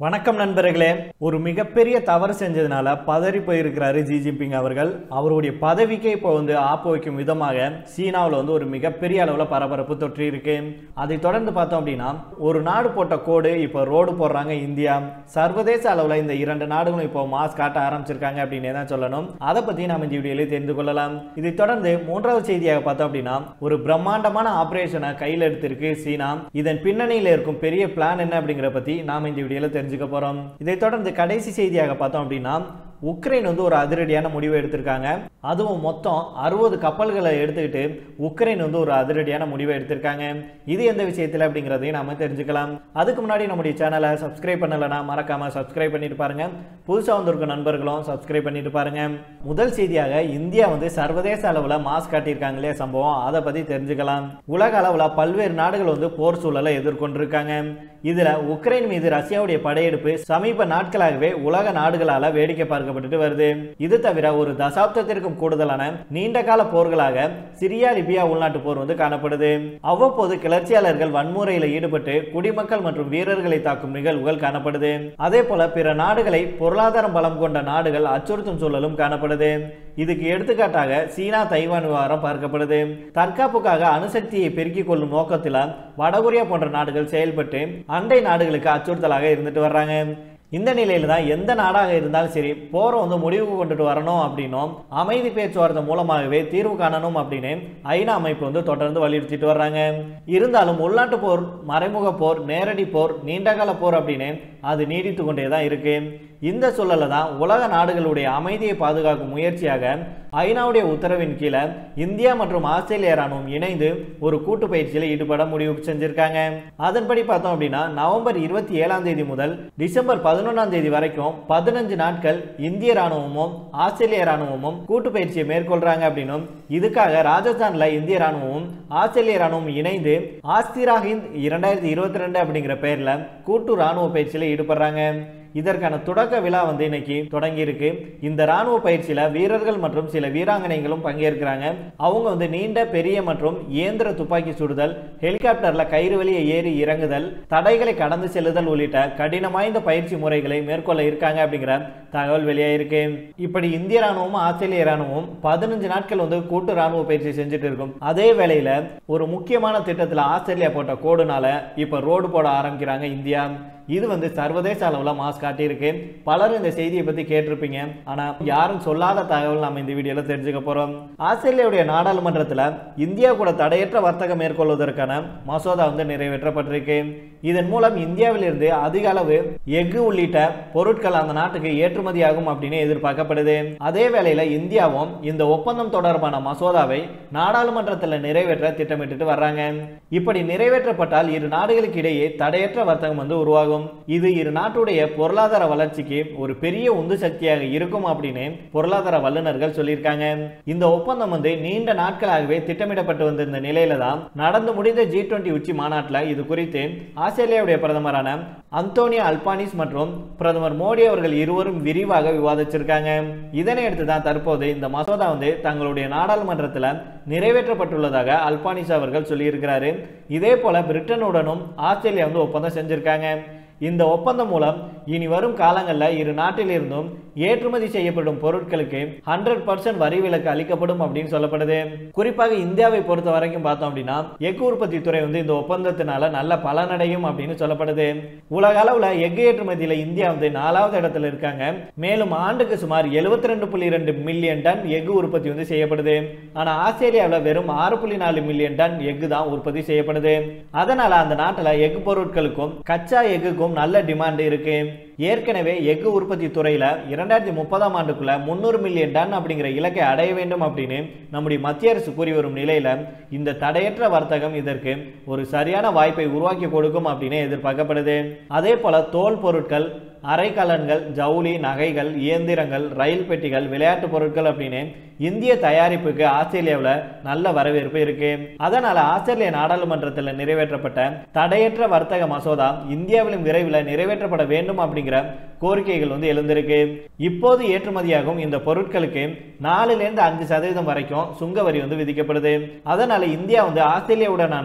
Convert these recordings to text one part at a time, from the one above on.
வணக்கம் நண்பர்களே ஒரு மிகப்பெரிய தவறு செஞ்சதுனால பதறி போயிருக்கிறாரு ஜி ஜின்பிங் அவர்கள் அவருடைய பதவிக்கே இப்போ வந்து ஆப்பு வைக்கும் விதமாக சீனாவில் வந்து ஒரு மிகப்பெரிய அளவில் பரபரப்பு தொற்றி இருக்கு அதை தொடர்ந்து பார்த்தோம் அப்படின்னா ஒரு நாடு போட்ட கோடு இப்போ ரோடு போடுறாங்க இந்தியா சர்வதேச அளவில் இந்த இரண்டு நாடுகளும் இப்போ மாஸ் காட்ட ஆரம்பிச்சிருக்காங்க அப்படின்னே தான் சொல்லணும் அதை பற்றி நாம் இந்த வீடியோவில் தெரிந்து கொள்ளலாம் இதை தொடர்ந்து மூன்றாவது செய்தியாக பார்த்தோம் அப்படின்னா ஒரு பிரம்மாண்டமான ஆபரேஷனை கையில் எடுத்திருக்கு சீனா இதன் பின்னணியில் இருக்கும் பெரிய பிளான் என்ன அப்படிங்கிற பற்றி நாம் இந்த வீடியோவில் தெரிஞ்சுக்க போகிறோம் இதை தொடர்ந்து கடைசி செய்தியாக பார்த்தோம் அப்படின்னா உக்ரைன் வந்து ஒரு அதிரடியான முடிவை எடுத்திருக்காங்க அதுவும் மொத்தம் அறுபது கப்பல்களை எடுத்துக்கிட்டு உக்ரைன் வந்து ஒரு அதிரடியான முடிவை எடுத்திருக்காங்க இது எந்த விஷயத்தில் அப்படிங்கிறதையும் நாம தெரிஞ்சுக்கலாம் அதுக்கு முன்னாடி நம்முடைய சேனலை சப்ஸ்கிரைப் பண்ணலைன்னா மறக்காம சப்ஸ்கிரைப் பண்ணிட்டு பாருங்க புதுசாக வந்திருக்க நண்பர்களும் சப்ஸ்கிரைப் பண்ணிட்டு பாருங்க முதல் செய்தியாக இந்தியா வந்து சர்வதேச அளவில் மாஸ் காட்டியிருக்காங்களே சம்பவம் அதை பற்றி தெரிஞ்சுக்கலாம் உலக அளவில் பல்வேறு நாடுகள் வந்து போர் சூழலை எதிர்கொண்டிருக்காங்க இதுல உக்ரைன் மீது ரஷ்யாவுடைய படையெடுப்பு சமீப நாட்களாகவே உலக நாடுகளால வேடிக்கை பார்க்கப்பட்டு வருது இது தவிர ஒரு தசாப்தத்திற்கும் கூடுதலான நீண்ட கால போர்களாக சிரியா லிபியா உள்நாட்டு போர் வந்து காணப்படுது அவ்வப்போது கிளர்ச்சியாளர்கள் வன்முறையில் ஈடுபட்டு குடிமக்கள் மற்றும் வீரர்களை தாக்கும் நிகழ்வுகள் காணப்படுது அதே போல பிற நாடுகளை பொருளாதாரம் பலம் கொண்ட நாடுகள் அச்சுறுத்தும் சூழலும் காணப்படுது இதுக்கு எடுத்துக்காட்டாக சீனா தைவான் விவகாரம் பார்க்கப்படுது தற்காப்புக்காக அணுசக்தியை பெருக்கிக் கொள்ளும் நோக்கத்தில் வடகொரியா போன்ற நாடுகள் செயல்பட்டு அண்டை நாடுகளுக்கு அச்சுறுத்தலாக இருந்துட்டு வர்றாங்க இந்த நிலையில தான் எந்த நாடாக இருந்தாலும் சரி போரை வந்து முடிவுக்கு கொண்டுட்டு வரணும் அப்படின்னும் அமைதி பேச்சுவார்த்தை மூலமாகவே தீர்வு காணணும் அப்படின்னு ஐநா அமைப்பு வந்து தொடர்ந்து வலியுறுத்திட்டு வர்றாங்க இருந்தாலும் உள்நாட்டு போர் மறைமுக போர் நேரடி போர் நீண்டகால போர் அப்படின்னு அது நீடித்து கொண்டே தான் இருக்கு இந்த சூழல்ல தான் உலக நாடுகளுடைய அமைதியை பாதுகாக்கும் முயற்சியாக ஐநாவுடைய உத்தரவின் கீழே இந்தியா மற்றும் ஆஸ்திரேலியா ராணுவம் இணைந்து ஒரு கூட்டு பயிற்சியில் ஈடுபட முடிவு செஞ்சிருக்காங்க அதன்படி பார்த்தோம் அப்படின்னா நவம்பர் இருபத்தி ஏழாம் தேதி முதல் டிசம்பர் பதினொன்றாம் தேதி வரைக்கும் பதினஞ்சு நாட்கள் இந்திய ராணுவமும் ஆஸ்திரேலிய ராணுவமும் கூட்டு பயிற்சியை மேற்கொள்றாங்க அப்படின்னும் இதுக்காக ராஜஸ்தான்ல இந்திய ராணுவமும் ஆஸ்திரேலிய ராணுவம் இணைந்து ஆஸ்திரா ஹிந்த் இரண்டாயிரத்தி இருபத்தி ரெண்டு அப்படிங்கிற பெயர்ல கூட்டு ராணுவ பயிற்சியில் ஈடுபடுறாங்க இதற்கான தொடக்க விழா வந்து இன்னைக்கு தொடங்கி இருக்கு இந்த ராணுவ பயிற்சியில வீரர்கள் மற்றும் சில வீராங்கனைகளும் பங்கேற்கிறாங்க அவங்க வந்து நீண்ட பெரிய மற்றும் இயந்திர துப்பாக்கி சுடுதல் ஹெலிகாப்டர்ல கயிறு வழியை ஏறி இறங்குதல் தடைகளை கடந்து செல்லுதல் உள்ளிட்ட கடினம் வாய்ந்த பயிற்சி முறைகளை மேற்கொள்ள இருக்காங்க அப்படிங்கிற தகவல் வெளியாயிருக்கு இப்படி இந்திய ராணுவமும் ஆஸ்திரேலிய ராணுவமும் பதினஞ்சு நாட்கள் வந்து கூட்டு ராணுவ பயிற்சி செஞ்சுட்டு இருக்கும் அதே வேளையில ஒரு முக்கியமான திட்டத்தில் ஆஸ்திரேலியா போட்ட கோடுனால இப்ப ரோடு போட ஆரம்பிக்கிறாங்க இந்தியா இது வந்து சர்வதேச அளவில் மாஸ் காட்டியிருக்கு பலரும் இந்த செய்தியை பற்றி கேட்டிருப்பீங்க ஆனால் யாரும் சொல்லாத தகவல் நம்ம இந்த வீடியோவில் தெரிஞ்சுக்க போகிறோம் ஆஸ்திரேலியாவுடைய நாடாளுமன்றத்தில் இந்தியா கூட தடையற்ற வர்த்தகம் மேற்கொள்வதற்கான மசோதா வந்து நிறைவேற்றப்பட்டிருக்கு இதன் மூலம் இந்தியாவிலிருந்து அதிக அளவு எஃகு உள்ளிட்ட பொருட்கள் அந்த நாட்டுக்கு ஏற்றுமதியாகும் அப்படின்னு எதிர்பார்க்கப்படுது அதே வேளையில் இந்தியாவும் இந்த ஒப்பந்தம் தொடர்பான மசோதாவை நாடாளுமன்றத்தில் நிறைவேற்ற திட்டமிட்டு வர்றாங்க இப்படி நிறைவேற்றப்பட்டால் இரு நாடுகளுக்கு இடையே தடையற்ற வர்த்தகம் வந்து உருவாகும் இது இரு நாட்டுடைய பொருளாதார வளர்ச்சிக்கு ஒரு பெரிய உந்து சக்தியாக இருக்கும் அப்படின்னு பொருளாதார வல்லுநர்கள் சொல்லியிருக்காங்க இந்த ஒப்பந்தம் வந்து நீண்ட நாட்களாகவே திட்டமிடப்பட்டு வந்திருந்த நிலையில தான் நடந்து முடிந்த ஜி டுவெண்டி உச்சி மாநாட்டில் இது குறித்து ஆஸ்திரேலியாவுடைய பிரதமரான அந்தோனியா அல்பானிஸ் மற்றும் பிரதமர் மோடி அவர்கள் இருவரும் விரிவாக விவாதிச்சிருக்காங்க இதனை அடுத்து தான் தற்போது இந்த மசோதா வந்து தங்களுடைய நாடாளுமன்றத்தில் நிறைவேற்றப்பட்டுள்ளதாக அல்பானிஸ் அவர்கள் சொல்லியிருக்கிறாரு இதே போல பிரிட்டனுடனும் ஆஸ்திரேலியா வந்து ஒப்பந்தம் செஞ்சிருக்காங்க இந்த ஒப்பந்தம் மூலம் இனி வரும் காலங்களில் இரு நாட்டிலிருந்தும் ஏற்றுமதி செய்யப்படும் பொருட்களுக்கு ஹண்ட்ரட் பர்சன்ட் வரி விலக்கு அளிக்கப்படும் அப்படின்னு சொல்லப்படுது குறிப்பாக இந்தியாவை பொறுத்த வரைக்கும் பார்த்தோம் அப்படின்னா எஃகு உற்பத்தி துறை வந்து இந்த ஒப்பந்தத்தினால நல்ல பலனடையும் அப்படின்னு சொல்லப்படுது உலக அளவில் எஃகு ஏற்றுமதியில் இந்தியா வந்து நாலாவது இடத்துல இருக்காங்க மேலும் ஆண்டுக்கு சுமார் எழுபத்தி ரெண்டு புள்ளி ரெண்டு மில்லியன் டன் எஃகு உற்பத்தி வந்து செய்யப்படுது ஆனால் ஆஸ்திரேலியாவில் வெறும் ஆறு புள்ளி நாலு மில்லியன் டன் எஃகு தான் உற்பத்தி செய்யப்படுது அதனால அந்த நாட்டில் எஃகு பொருட்களுக்கும் கச்சா எஃகுக்கும் நல்ல டிமாண்ட் இருக்கு ஏற்கனவே எஃகு உற்பத்தி துறையில் இரண்டாயிரத்தி முப்பதாம் ஆண்டுக்குள்ள முந்நூறு மில்லியன் டன் அப்படிங்கிற இலக்கை அடைய வேண்டும் அப்படின்னு நம்முடைய மத்திய அரசு கூறி வரும் நிலையில இந்த தடையற்ற வர்த்தகம் இதற்கு ஒரு சரியான வாய்ப்பை உருவாக்கி கொடுக்கும் அப்படின்னு எதிர்பார்க்கப்படுது அதே போல தோல் பொருட்கள் அரைக்கலன்கள் ஜவுளி நகைகள் இயந்திரங்கள் ரயில் பெட்டிகள் விளையாட்டு பொருட்கள் அப்படின்னு இந்திய தயாரிப்புக்கு ஆஸ்திரேலியாவில் நல்ல வரவேற்பு இருக்கு அதனால ஆஸ்திரேலிய நாடாளுமன்றத்தில் நிறைவேற்றப்பட்ட தடையற்ற வர்த்தக மசோதா இந்தியாவிலும் விரைவில் நிறைவேற்றப்பட வேண்டும் அப்படிங்கிற கோரிக்கைகள் வந்து எழுந்திருக்கு இப்போது ஏற்றுமதியாகும் இந்த பொருட்களுக்கு நாலுலேருந்து அஞ்சு சதவீதம் வரைக்கும் சுங்க வரி வந்து விதிக்கப்படுது அதனால இந்தியா வந்து ஆஸ்திரேலியாவுடனான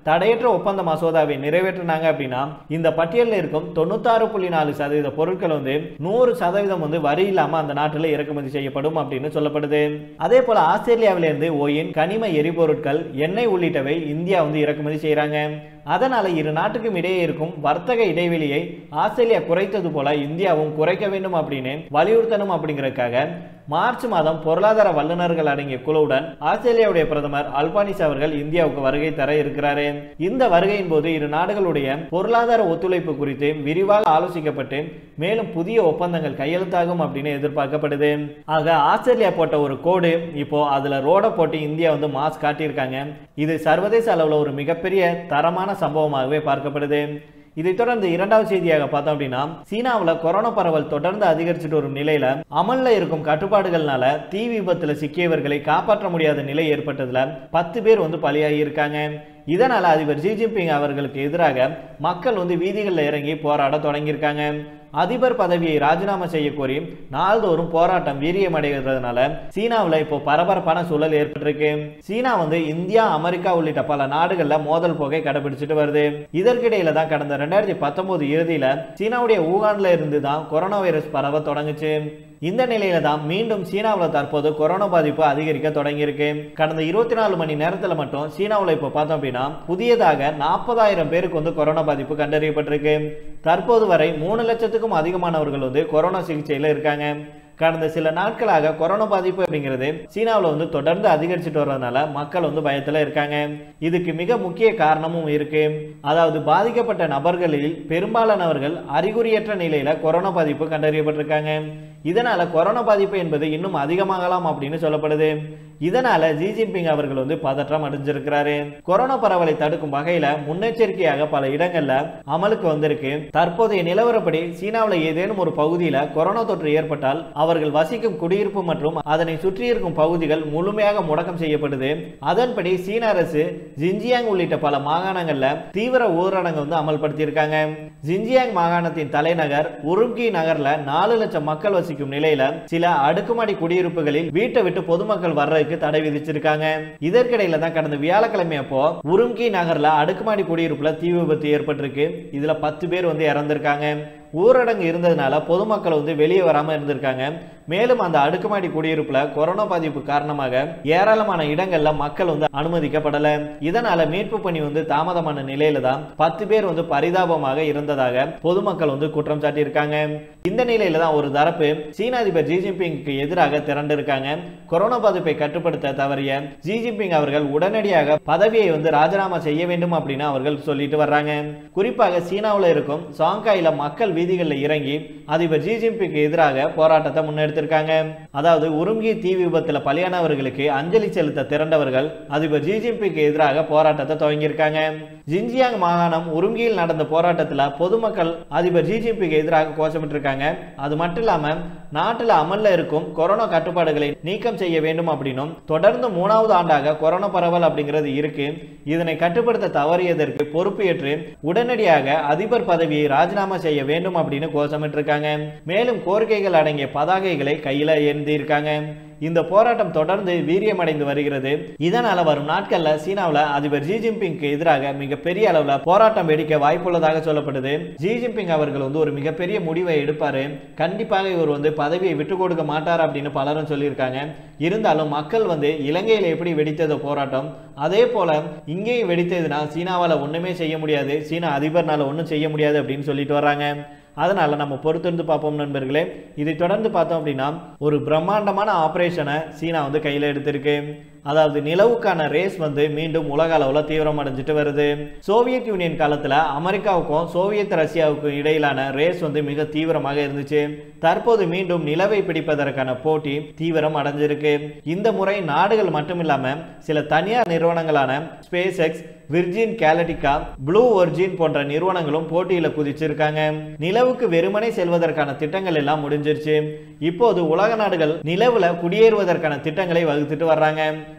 தடையற்ற ஒப்பந்த மசோதாவை நிறைவேற்றினாங்க அப்படின்னா இந்த பட்டியலில் இருக்கும் தொண்ணூத்தாறு புள்ளி நாலு சதவீத பொருட்கள் வந்து நூறு சதவீதம் வந்து வரி இல்லாம அந்த நாட்டில் இறக்குமதி செய்யப்படும் அப்படின்னு சொல்லப்படுது அதே போல ஆஸ்திரேலியாவிலிருந்து ஓயின் கனிம எரிபொருட்கள் எண்ணெய் உள்ளிட்டவை இந்தியா வந்து இறக்குமதி செய்றாங்க அதனால இரு நாட்டுக்கும் இடையே இருக்கும் வர்த்தக இடைவெளியை ஆஸ்திரேலியா குறைத்தது போல இந்தியாவும் குறைக்க வேண்டும் அப்படின்னு வலியுறுத்தணும் அப்படிங்கறதுக்காக மார்ச் மாதம் பொருளாதார வல்லுநர்கள் அடங்கிய குழுவுடன் ஆஸ்திரேலியாவுடைய பிரதமர் அல்பானிஸ் அவர்கள் இந்தியாவுக்கு வருகை தர இருக்கிறாரு இந்த வருகையின் போது இரு நாடுகளுடைய பொருளாதார ஒத்துழைப்பு குறித்து விரிவாக ஆலோசிக்கப்பட்டு மேலும் புதிய ஒப்பந்தங்கள் கையெழுத்தாகும் அப்படின்னு எதிர்பார்க்கப்படுது ஆக ஆஸ்திரேலியா போட்ட ஒரு கோடு இப்போ அதுல ரோட போட்டு இந்தியா வந்து மாஸ் காட்டியிருக்காங்க இது சர்வதேச அளவுல ஒரு மிகப்பெரிய தரமான சம்பவமாகவே பார்க்கப்படுது இதைத் தொடர்ந்து இரண்டாவது செய்தியாக பார்த்தோம் அப்படின்னா சீனாவில் கொரோனா பரவல் தொடர்ந்து அதிகரிச்சுட்டு வரும் நிலையில அமல்ல இருக்கும் கட்டுப்பாடுகள்னால தீ விபத்துல சிக்கியவர்களை காப்பாற்ற முடியாத நிலை ஏற்பட்டதுல பத்து பேர் வந்து பலியாகி இருக்காங்க இதனால அதிபர் ஜி ஜின்பிங் அவர்களுக்கு எதிராக மக்கள் வந்து வீதிகளில் இறங்கி போராட தொடங்கியிருக்காங்க அதிபர் பதவியை ராஜினாமா செய்ய கோரி நாள்தோறும் போராட்டம் வீரியமடைகிறதுனால சீனாவில் இப்போ பரபரப்பான சூழல் ஏற்பட்டிருக்கு சீனா வந்து இந்தியா அமெரிக்கா உள்ளிட்ட பல நாடுகள்ல மோதல் போக்கை கடைபிடிச்சிட்டு வருது இதற்கிடையில தான் கடந்த ரெண்டாயிரத்தி பத்தொன்பது இறுதியில சீனாவுடைய ஊகான்ல இருந்து தான் கொரோனா வைரஸ் பரவ தொடங்குச்சு இந்த நிலையில தான் மீண்டும் சீனாவில் தற்போது கொரோனா பாதிப்பு அதிகரிக்க தொடங்கியிருக்கு கடந்த இருபத்தி நாலு மணி நேரத்தில் மட்டும் சீனாவில் இப்போ பார்த்தோம் அப்படின்னா புதியதாக நாற்பதாயிரம் பேருக்கு வந்து கொரோனா பாதிப்பு கண்டறியப்பட்டிருக்கு தற்போது வரை மூணு லட்சத்துக்கும் அதிகமானவர்கள் வந்து கொரோனா சிகிச்சையில் இருக்காங்க கடந்த சில நாட்களாக கொரோனா பாதிப்பு அப்படிங்கிறது சீனாவில் வந்து தொடர்ந்து அதிகரிச்சுட்டு வர்றதுனால மக்கள் வந்து பயத்தில் இருக்காங்க இதுக்கு மிக முக்கிய காரணமும் இருக்கு அதாவது பாதிக்கப்பட்ட நபர்களில் பெரும்பாலானவர்கள் அறிகுறியற்ற நிலையில கொரோனா பாதிப்பு கண்டறியப்பட்டிருக்காங்க இதனால கொரோனா பாதிப்பு என்பது இன்னும் அதிகமாகலாம் அப்படின்னு சொல்லப்படுது இதனால ஜி ஜின்பிங் அவர்கள் வந்து பதற்றம் அடைஞ்சிருக்கிறாரு கொரோனா பரவலை தடுக்கும் வகையில முன்னெச்சரிக்கையாக பல இடங்கள்ல அமலுக்கு வந்திருக்கு தற்போதைய நிலவரப்படி சீனாவில் ஏதேனும் ஒரு பகுதியில கொரோனா தொற்று ஏற்பட்டால் அவர்கள் வசிக்கும் குடியிருப்பு மற்றும் அதனை சுற்றி இருக்கும் பகுதிகள் முழுமையாக முடக்கம் செய்யப்படுது அதன்படி சீன அரசு ஜின்ஜியாங் உள்ளிட்ட பல மாகாணங்கள்ல தீவிர ஊரடங்கு வந்து அமல்படுத்தியிருக்காங்க ஜின்ஜியாங் மாகாணத்தின் தலைநகர் உரும்கி நகர்ல நாலு லட்சம் மக்கள் வசிக்கும் நிலையில சில அடுக்குமாடி குடியிருப்புகளில் வீட்டை விட்டு பொதுமக்கள் வர்றதுக்கு தடை விதிச்சிருக்காங்க இதற்கிடையில தான் கடந்த வியாழக்கிழமை அப்போ உரும்கி நகர்ல அடுக்குமாடி குடியிருப்புல தீ விபத்து ஏற்பட்டிருக்கு இதுல பத்து பேர் வந்து இறந்திருக்காங்க ஊரடங்கு இருந்ததுனால பொதுமக்கள் வந்து வெளியே வராம இருந்திருக்காங்க மேலும் அந்த அடுக்குமாடி குடியிருப்புல கொரோனா பாதிப்பு காரணமாக ஏராளமான இடங்கள்ல மக்கள் வந்து அனுமதிக்கப்படல இதனால மீட்பு பணி வந்து தாமதமான நிலையில தான் பத்து பேர் வந்து பரிதாபமாக இருந்ததாக பொதுமக்கள் வந்து குற்றம் சாட்டியிருக்காங்க இந்த நிலையில தான் ஒரு தரப்பு சீன அதிபர் ஜி ஜின்பிங்க்கு எதிராக திரண்டிருக்காங்க கொரோனா பாதிப்பை கட்டுப்படுத்த தவறிய ஜி ஜின்பிங் அவர்கள் உடனடியாக பதவியை வந்து ராஜினாமா செய்ய வேண்டும் அப்படின்னு அவர்கள் சொல்லிட்டு வர்றாங்க குறிப்பாக சீனாவில் இருக்கும் சாங்காயில மக்கள் வீதிகளில் இறங்கி அதிபர் ஜி ஜின்பிங்க்கு எதிராக போராட்டத்தை முன்னெடுத்திருக்காங்க அதாவது உருங்கி தீ விபத்தில் பலியானவர்களுக்கு அஞ்சலி செலுத்த திரண்டவர்கள் அதிபர் ஜி ஜின்பிங்க்கு எதிராக போராட்டத்தை துவங்கியிருக்காங்க ஜின்ஜியாங் மாகாணம் உருங்கியில் நடந்த போராட்டத்தில் பொதுமக்கள் அதிபர் ஜி ஜின்பிங்க்கு எதிராக கோஷமிட்டிருக்காங்க அது மட்டும் இல்லாம நாட்டில் அமல்ல இருக்கும் கொரோனா கட்டுப்பாடுகளை நீக்கம் செய்ய வேண்டும் அப்படின்னும் தொடர்ந்து மூணாவது ஆண்டாக கொரோனா பரவல் அப்படிங்கிறது இருக்கு இதனை கட்டுப்படுத்த தவறியதற்கு பொறுப்பு ஏற்று உடனடியாக அதிபர் பதவியை ராஜினாமா செய்ய வேண்டும் அப்படின்னு கோஷமிட்டிருக்காங்க மேலும் கோரிக்கைகள் அடங்கிய பதாகைகளை கையில ஏந்தி இருக்காங்க இந்த போராட்டம் தொடர்ந்து வீரியமடைந்து வருகிறது இதனால வரும் நாட்கள்ல சீனாவில் அதிபர் ஜி ஜின்பிங்க்கு எதிராக மிகப்பெரிய அளவில் போராட்டம் வெடிக்க வாய்ப்புள்ளதாக சொல்லப்படுது ஜி ஜின்பிங் அவர்கள் வந்து ஒரு மிகப்பெரிய முடிவை எடுப்பாரு கண்டிப்பாக இவர் வந்து பதவியை விட்டு கொடுக்க மாட்டார் அப்படின்னு பலரும் சொல்லியிருக்காங்க இருந்தாலும் மக்கள் வந்து இலங்கையில் எப்படி வெடித்தது போராட்டம் அதே போல இங்கேயும் வெடித்ததுன்னா சீனாவால் ஒண்ணுமே செய்ய முடியாது சீனா அதிபர்னால ஒன்றும் செய்ய முடியாது அப்படின்னு சொல்லிட்டு வர்றாங்க அதனால நம்ம பொறுத்திருந்து பார்ப்போம் நண்பர்களே இதை தொடர்ந்து பார்த்தோம் அப்படின்னா ஒரு பிரம்மாண்டமான ஆபரேஷனை சீனா வந்து கையில் எடுத்திருக்கு அதாவது நிலவுக்கான ரேஸ் வந்து மீண்டும் உலக அளவில் தீவிரம் அடைஞ்சிட்டு வருது சோவியத் யூனியன் காலத்தில் அமெரிக்காவுக்கும் சோவியத் ரஷ்யாவுக்கும் இடையிலான ரேஸ் வந்து மிக தீவிரமாக இருந்துச்சு தற்போது மீண்டும் நிலவை பிடிப்பதற்கான போட்டி தீவிரம் அடைஞ்சிருக்கு இந்த முறை நாடுகள் மட்டும் இல்லாம சில தனியார் நிறுவனங்களான SpaceX Virgin Galactic Blue Origin போன்ற நிறுவனங்களும் போட்டியில குதிச்சிருக்காங்க நிலவுக்கு வெறுமனே செல்வதற்கான திட்டங்கள் எல்லாம் முடிஞ்சிருச்சு இப்போது உலக நாடுகள் நிலவுல குடியேறுவதற்கான திட்டங்களை வகுத்துட்டு வர்றாங்க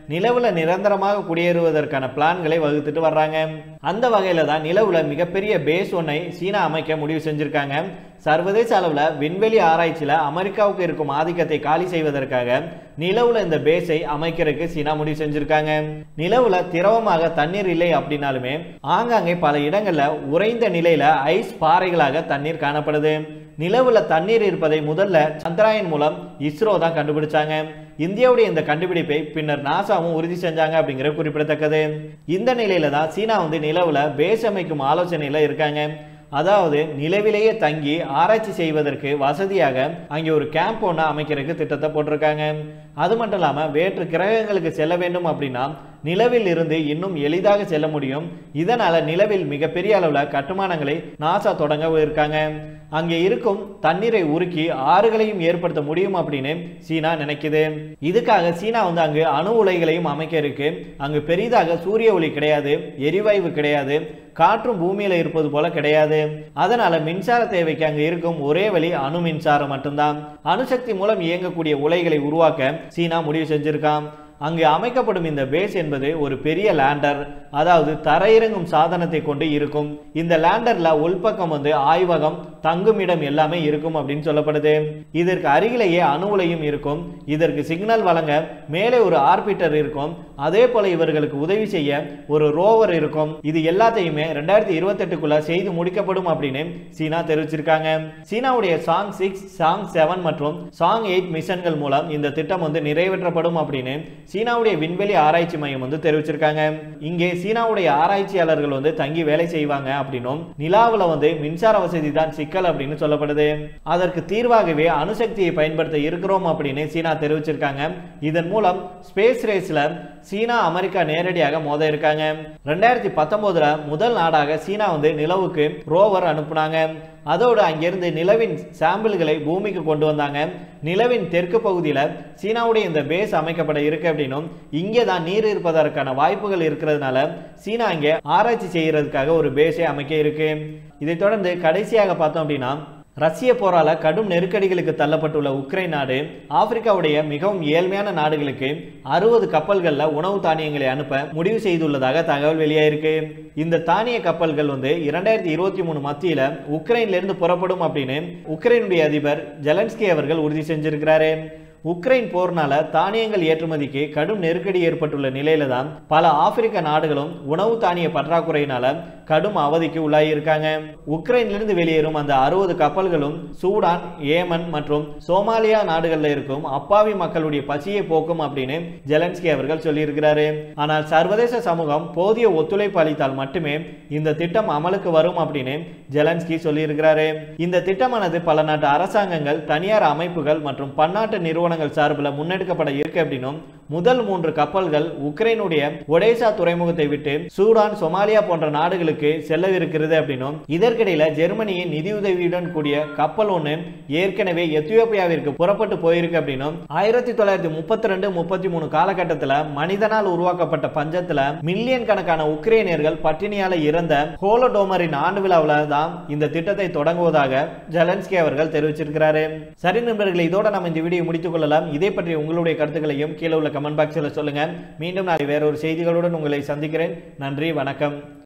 நிலவுல நிரந்தரமாக குடியேறுவதற்கான பிளான்களை வகுத்துட்டு வர்றாங்க அந்த வகையில தான் நிலவுல மிகப்பெரிய பேஸ் ஒன்னை சீனா அமைக்க முடிவு செஞ்சிருக்காங்க சர்வதேச அளவுல விண்வெளி ஆராய்ச்சியில அமெரிக்காவுக்கு இருக்கும் ஆதிக்கத்தை காலி செய்வதற்காக நிலவுல இந்த பேஸை அமைக்கிறதுக்கு சீனா முடிவு செஞ்சிருக்காங்க நிலவுல திரவமாக தண்ணீர் இல்லை அப்படின்னாலுமே ஆங்காங்கே பல இடங்கள்ல உறைந்த நிலையில ஐஸ் பாறைகளாக தண்ணீர் காணப்படுது நிலவுல தண்ணீர் இருப்பதை முதல்ல சந்திராயன் மூலம் இஸ்ரோ தான் கண்டுபிடிச்சாங்க இந்தியாவுடைய இந்த கண்டுபிடிப்பை பின்னர் நாசாவும் உறுதி செஞ்சாங்க அப்படிங்கிற குறிப்பிடத்தக்கது இந்த நிலையில தான் சீனா வந்து நிலவுல பேஸ் அமைக்கும் ஆலோசனையில இருக்காங்க அதாவது நிலவிலேயே தங்கி ஆராய்ச்சி செய்வதற்கு வசதியாக அங்கே ஒரு கேம்ப் ஒன்று அமைக்கிறதுக்கு திட்டத்தை போட்டிருக்காங்க அது மட்டும் இல்லாமல் வேற்று கிரகங்களுக்கு செல்ல வேண்டும் அப்படின்னா நிலவில் இருந்து இன்னும் எளிதாக செல்ல முடியும் இதனால நிலவில் மிகப்பெரிய அளவில் கட்டுமானங்களை நாசா தொடங்க இருக்காங்க அங்கே இருக்கும் தண்ணீரை உருக்கி ஆறுகளையும் ஏற்படுத்த முடியும் அப்படின்னு சீனா நினைக்குது இதுக்காக சீனா வந்து அங்கு அணு உலைகளையும் அமைக்க இருக்கு அங்கு பெரிதாக சூரிய ஒளி கிடையாது எரிவாயு கிடையாது காற்றும் பூமியில இருப்பது போல கிடையாது அதனால மின்சார தேவைக்கு அங்கு இருக்கும் ஒரே வழி அணு மின்சாரம் மட்டும்தான் அணுசக்தி மூலம் இயங்கக்கூடிய உலைகளை உருவாக்க சீனா முடிவு செஞ்சிருக்கான் அங்கு அமைக்கப்படும் இந்த பேஸ் என்பது ஒரு பெரிய லேண்டர் அதாவது தரையிறங்கும் சாதனத்தை கொண்டு இருக்கும் இந்த லேண்டர்ல உள்பக்கம் வந்து ஆய்வகம் தங்குமிடம் எல்லாமே இருக்கும் அப்படின்னு சொல்லப்படுது இதற்கு அருகிலேயே அணு உலையும் இருக்கும் இதற்கு சிக்னல் வழங்க மேலே ஒரு ஆர்பிட்டர் இருக்கும் அதே போல இவர்களுக்கு உதவி செய்ய ஒரு ரோவர் இருக்கும் இது எல்லாத்தையுமே ரெண்டாயிரத்தி இருபத்தெட்டுக்குள்ள செய்து முடிக்கப்படும் அப்படின்னு சீனா தெரிவிச்சிருக்காங்க சீனாவுடைய சாங் சிக்ஸ் சாங் செவன் மற்றும் சாங் எயிட் மிஷன்கள் மூலம் இந்த திட்டம் வந்து நிறைவேற்றப்படும் அப்படின்னு சீனாவுடைய விண்வெளி ஆராய்ச்சி மையம் வந்து தெரிவிச்சிருக்காங்க இங்கே சீனாவுடைய ஆராய்ச்சியாளர்கள் வந்து தங்கி வேலை செய்வாங்க அப்படின்னும் நிலாவுல வந்து மின்சார வசதி தான் சிக்கல் அப்படின்னு சொல்லப்படுது அதற்கு தீர்வாகவே அணுசக்தியை பயன்படுத்த இருக்கிறோம் அப்படின்னு சீனா தெரிவிச்சிருக்காங்க இதன் மூலம் ஸ்பேஸ் ரேஸ்ல சீனா அமெரிக்கா நேரடியாக மோத இருக்காங்க ரெண்டாயிரத்தி பத்தொன்பதுல முதல் நாடாக சீனா வந்து நிலவுக்கு ரோவர் அனுப்புனாங்க அதோடு அங்கிருந்து நிலவின் சாம்பிள்களை பூமிக்கு கொண்டு வந்தாங்க நிலவின் தெற்கு பகுதியில் சீனாவுடைய இந்த பேஸ் அமைக்கப்பட இருக்கு அப்படின்னும் இங்கே தான் நீர் இருப்பதற்கான வாய்ப்புகள் இருக்கிறதுனால சீனா இங்கே ஆராய்ச்சி செய்யறதுக்காக ஒரு பேஸை அமைக்க இருக்கு இதைத் தொடர்ந்து கடைசியாக பார்த்தோம் அப்படின்னா ரஷ்ய போரால கடும் நெருக்கடிகளுக்கு தள்ளப்பட்டுள்ள உக்ரைன் நாடு ஆப்பிரிக்காவுடைய மிகவும் ஏழ்மையான நாடுகளுக்கு அறுபது கப்பல்கள்ல உணவு தானியங்களை அனுப்ப முடிவு செய்துள்ளதாக தகவல் வெளியாயிருக்கு இந்த தானிய கப்பல்கள் வந்து இரண்டாயிரத்தி இருபத்தி மூணு மத்தியில உக்ரைன்ல இருந்து புறப்படும் அப்படின்னு உக்ரைனுடைய அதிபர் ஜெலன்ஸ்கி அவர்கள் உறுதி செஞ்சிருக்கிறாரு உக்ரைன் போர்னால தானியங்கள் ஏற்றுமதிக்கு கடும் நெருக்கடி ஏற்பட்டுள்ள நிலையில தான் பல ஆப்பிரிக்க நாடுகளும் உணவு தானிய பற்றாக்குறையினால கடும் அவதிக்கு உள்ளாகியிருக்காங்க உக்ரைனிலிருந்து வெளியேறும் அந்த அறுபது கப்பல்களும் சூடான் ஏமன் மற்றும் சோமாலியா நாடுகளில் இருக்கும் அப்பாவி மக்களுடைய பசியை போக்கும் அப்படின்னு ஜெலன்ஸ்கி அவர்கள் சொல்லியிருக்கிறாரு ஆனால் சர்வதேச சமூகம் போதிய ஒத்துழைப்பு அளித்தால் மட்டுமே இந்த திட்டம் அமலுக்கு வரும் அப்படின்னு ஜெலன்ஸ்கி சொல்லியிருக்கிறாரு இந்த திட்டமானது பல நாட்டு அரசாங்கங்கள் தனியார் அமைப்புகள் மற்றும் பன்னாட்டு நிறுவனங்கள் சார்பில் முன்னெடுக்கப்பட இருக்கு அப்படின்னும் முதல் மூன்று கப்பல்கள் உக்ரைனுடைய ஒடேசா துறைமுகத்தை விட்டு சூடான் சொமாலியா போன்ற நாடுகளுக்கு செல்லவிருக்கிறது அப்படின்னும் இதற்கிடையில ஜெர்மனியின் நிதியுதவியுடன் கூடிய கப்பல் ஒன்று ஏற்கனவே எத்தியோப்பியாவிற்கு புறப்பட்டு போயிருக்கு அப்படின்னும் ஆயிரத்தி தொள்ளாயிரத்தி முப்பத்தி ரெண்டு முப்பத்தி மூணு காலகட்டத்தில் மனிதனால் உருவாக்கப்பட்ட பஞ்சத்துல மில்லியன் கணக்கான உக்ரைனியர்கள் பட்டினியால இறந்த ஹோலோடோமரின் ஆண்டு விழாவில் தான் இந்த திட்டத்தை தொடங்குவதாக ஜெலன்ஸ்கி அவர்கள் தெரிவிச்சிருக்கிறாரு சரி நண்பர்களே இதோட நம்ம இந்த வீடியோ முடித்துக் கொள்ளலாம் இதை பற்றி உங்களுடைய கருத்துக்களையும் கீழே உள்ள கமெண்ட் பாக்ஸில் சொல்லுங்க மீண்டும் நாளை வேற ஒரு செய்திகளுடன் உங்களை சந்திக்கிறேன் நன்றி வணக்கம்